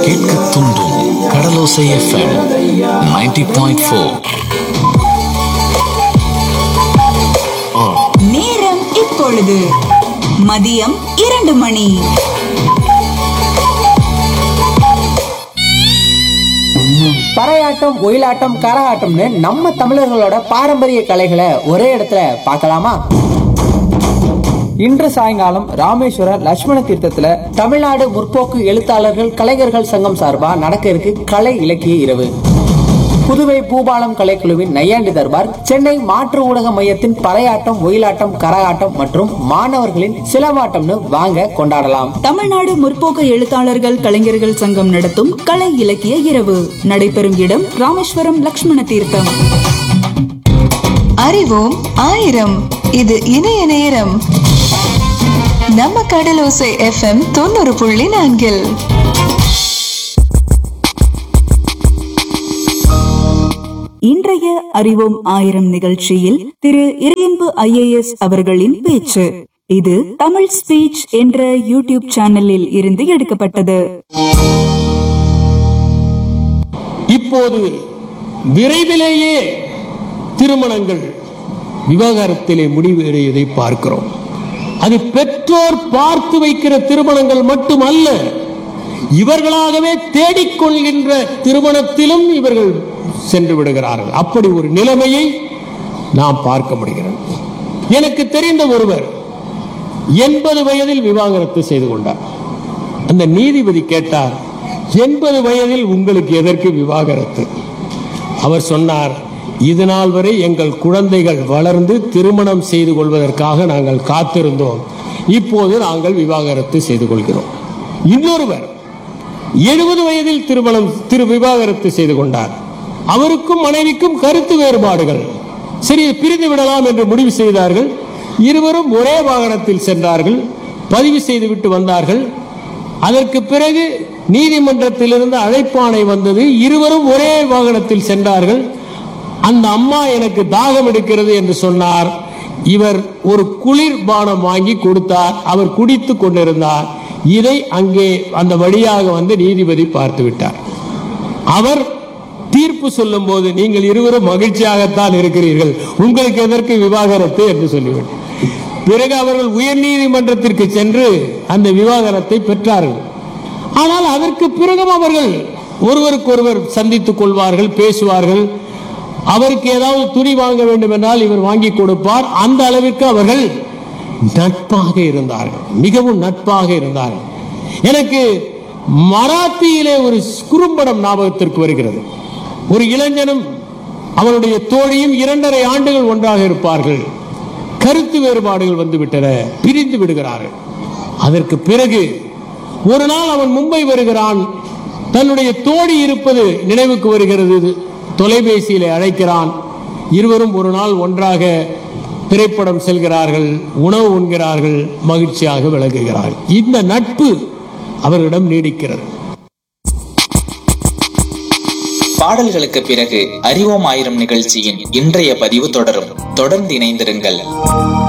கேட்க தூண்டும் கடலோசை FM 90.4 point four நேரம் இப்பொழுது மதியம் இரண்டு மணி பறையாட்டம் ஒயிலாட்டம் கரகாட்டம்னு நம்ம தமிழர்களோட பாரம்பரிய கலைகளை ஒரே இடத்துல பார்க்கலாமா இன்று சாயங்காலம் ராமேஸ்வரம் லட்சுமண தீர்த்தத்துல தமிழ்நாடு முற்போக்கு எழுத்தாளர்கள் கலைஞர்கள் சங்கம் சார்பா நடக்க இருக்கு கலை இலக்கிய இரவு புதுவை பூபாலம் கலைக்குழுவின் நையாண்டி தர்பார் சென்னை மாற்று ஊடக மையத்தின் பறையாட்டம் ஒயிலாட்டம் கரகாட்டம் மற்றும் மாணவர்களின் சிலம்பாட்டம்னு வாங்க கொண்டாடலாம் தமிழ்நாடு முற்போக்கு எழுத்தாளர்கள் கலைஞர்கள் சங்கம் நடத்தும் கலை இலக்கிய இரவு நடைபெறும் இடம் ராமேஸ்வரம் லக்ஷ்மண தீர்த்தம் அறிவோம் ஆயிரம் இது இணைய நேரம் நம்ம கடலோசை எஃப்எம் தொண்ணூறு புள்ளி நான்கில் இன்றைய அறிவோம் ஆயிரம் நிகழ்ச்சியில் திரு இறையன்பு ஐஏஎஸ் அவர்களின் பேச்சு இது தமிழ் ஸ்பீச் என்ற யூடியூப் சேனலில் இருந்து எடுக்கப்பட்டது இப்போது விரைவிலேயே திருமணங்கள் விவாகரத்திலே முடிவடைவதை பார்க்கிறோம் அது பெற்றோர் பார்த்து வைக்கிற திருமணங்கள் மட்டுமல்ல இவர்களாகவே தேடிக்கொள்கின்ற திருமணத்திலும் இவர்கள் சென்று விடுகிறார்கள் அப்படி ஒரு நிலைமையை நாம் பார்க்க முடிகிறது எனக்கு தெரிந்த ஒருவர் எண்பது வயதில் விவாகரத்து செய்து கொண்டார் அந்த நீதிபதி கேட்டார் எண்பது வயதில் உங்களுக்கு எதற்கு விவாகரத்து அவர் சொன்னார் இது நாள் வரை எங்கள் குழந்தைகள் வளர்ந்து திருமணம் செய்து கொள்வதற்காக நாங்கள் காத்திருந்தோம் இப்போது நாங்கள் விவாகரத்து செய்து கொள்கிறோம் இன்னொருவர் எழுபது வயதில் திருமணம் திரு விவாகரத்து செய்து கொண்டார் அவருக்கும் மனைவிக்கும் கருத்து வேறுபாடுகள் சரி பிரிந்து விடலாம் என்று முடிவு செய்தார்கள் இருவரும் ஒரே வாகனத்தில் சென்றார்கள் பதிவு செய்துவிட்டு வந்தார்கள் அதற்கு பிறகு நீதிமன்றத்திலிருந்து அழைப்பாணை வந்தது இருவரும் ஒரே வாகனத்தில் சென்றார்கள் அந்த அம்மா எனக்கு தாகம் எடுக்கிறது என்று சொன்னார் இவர் ஒரு குளிர் பானம் வாங்கி கொடுத்தார் அவர் குடித்து கொண்டிருந்தார் இதை அங்கே அந்த வழியாக வந்து நீதிபதி பார்த்து விட்டார் அவர் தீர்ப்பு சொல்லும் போது நீங்கள் இருவரும் மகிழ்ச்சியாகத்தான் இருக்கிறீர்கள் உங்களுக்கு எதற்கு விவாகரத்து என்று சொல்லிவிட்டார் பிறகு அவர்கள் உயர் நீதிமன்றத்திற்கு சென்று அந்த விவாகரத்தை பெற்றார்கள் ஆனால் அதற்கு பிறகும் அவர்கள் ஒருவருக்கொருவர் சந்தித்துக் கொள்வார்கள் பேசுவார்கள் அவருக்கு ஏதாவது துணி வாங்க வேண்டும் என்றால் இவர் வாங்கி கொடுப்பார் அந்த அளவிற்கு அவர்கள் நட்பாக இருந்தார்கள் மிகவும் நட்பாக இருந்தார்கள் எனக்கு மராத்தியிலே ஒரு குறும்படம் ஞாபகத்திற்கு வருகிறது ஒரு இளைஞனும் அவனுடைய தோழியும் இரண்டரை ஆண்டுகள் ஒன்றாக இருப்பார்கள் கருத்து வேறுபாடுகள் வந்துவிட்டன பிரிந்து விடுகிறார்கள் அதற்கு பிறகு ஒரு நாள் அவன் மும்பை வருகிறான் தன்னுடைய தோழி இருப்பது நினைவுக்கு வருகிறது தொலைபேசியிலே அழைக்கிறான் இருவரும் ஒரு நாள் ஒன்றாக திரைப்படம் செல்கிறார்கள் உணவு உண்கிறார்கள் மகிழ்ச்சியாக விளங்குகிறார்கள் இந்த நட்பு அவர்களிடம் நீடிக்கிறது பாடல்களுக்கு பிறகு அறிவோம் ஆயிரம் நிகழ்ச்சியின் இன்றைய பதிவு தொடரும் தொடர்ந்து இணைந்திருங்கள்